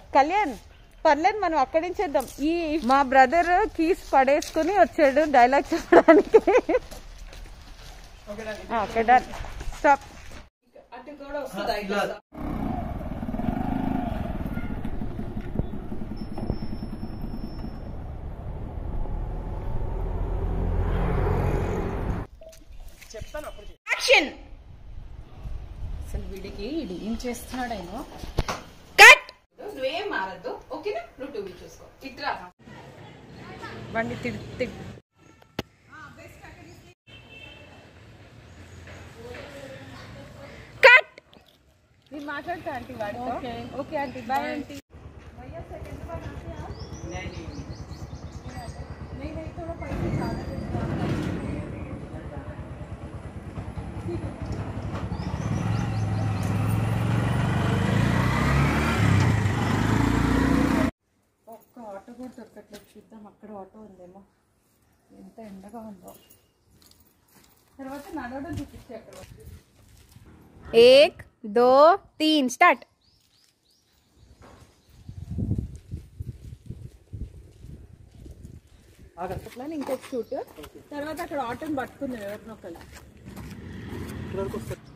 కళ్యాణ్ పర్లేదు మనం అక్కడి నుంచి చేద్దాం ఈ మా బ్రదర్ కీస్ పడేసుకుని వచ్చాడు డైలాగ్ చెప్పడానికి ఓకే డన్ స్టాప్ అటు కూడా వస్తుంది ఐడియా యాక్షన్ అసలు వీడికి వీడు ఏం చేస్తున్నాడేమో కట్ నువ్వేం మారద్దు ఓకేనా నువ్వు టీవీ చూసుకో ఇట్రా బండి తిడి తిడి కట్ మీరు మాట్లాడతా ఆంటీ వాడితో okay. Okay aunty bye aunty ఒక్క ఆటో కూడా దొరకట్లేదు చూద్దాం అక్కడ ఆటో ఉందేమో ఎంత ఎండగా ఉందో తర్వాత నడవడం చూపించే అక్కడ एक दो तीन स्टार्ट అట్లా ఇంకొక షూట్ తర్వాత అక్కడ ఆటోని పట్టుకుందాం ఎవరినొకరు